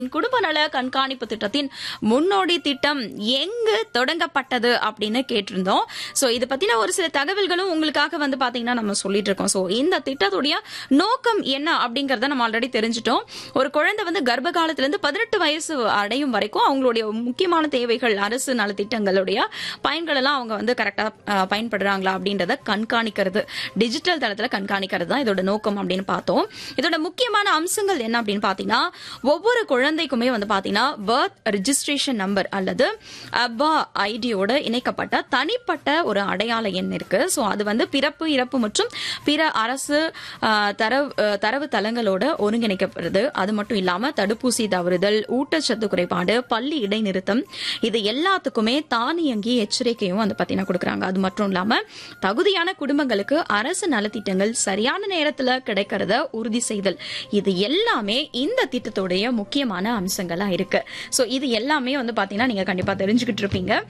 குடும்ப நல கண்காணிப்பு திட்டத்தின் முன்னோடி திட்டம் எங்கு தொடங்கப்பட்டது அப்படின்னு கேட்டிருந்தோம் சோ இது பத்தின ஒரு சில தகவல்களும் உங்களுக்காக வந்து பாத்தீங்கன்னா நம்ம சொல்லிட்டு இருக்கோம் சோ இந்த திட்டத்துடைய நோக்கம் என்ன அப்படிங்கறத நம்ம ஆல்ரெடி தெரிஞ்சுட்டோம் ஒரு குழந்தை வந்து கர்ப்ப காலத்துல இருந்து பதினெட்டு வயசு அடையும் வரைக்கும் அவங்களுடைய முக்கியமான தேவைகள் அரசு நலத்திட்டங்களுடைய பயன்கள் எல்லாம் அவங்க வந்து கரெக்டா அஹ், பயன்படுறாங்களா அப்படின்றத கண்காணிக்கிறது டிஜிட்டல் தளத்துல கண்காணிக்கிறது தான் இதோட நோக்கம் அப்படின்னு பார்த்தோம் இதோட முக்கியமான அம்சங்கள் என்ன அப்படின்னு பாத்தீங்கன்னா ஒவ்வொரு குழந்தைக்குமே வந்து பாத்தீங்கன்னா பர்த் ரெஜிஸ்ட்ரேஷன் நம்பர் அல்லது அப்பா ஐடியோட இணைக்கப்பட்ட தனிப்பட்ட ஒரு அடையாள எண் இருக்கு சோ அது வந்து பிறப்பு இறப்பு மற்றும் பிற அரசு ஆஹ், தரவு ஆஹ், தரவு தளங்களோட ஒருங்கிணைக்கப்படுது அது மட்டும் இல்லாம தடுப்பூசி தவறுதல் ஊட்டச்சத்து குறைபாடு பள்ளி இடைநிறுத்தம் இது எல்லாத்துக்குமே தானியங்கி எச்சரிக்கையும் வந்து பாத்தீங்கன்னா கொடுக்குறாங்க அது மட்டும் இல்லாம தகுதியான குடும்பங்களுக்கு அரசு நலத்திட்டங்கள் சரியான நேரத்துல கிடைக்கிறத உறுதி செய்தல் இது எல்லாமே இந்த திட்டத்துடைய முக்கியமான அம்சங்களா இருக்கு சோ இது எல்லாமே வந்து பாத்தீங்கன்னா நீங்க கண்டிப்பா தெரிஞ்சுக்கிட்டு இருப்பீங்க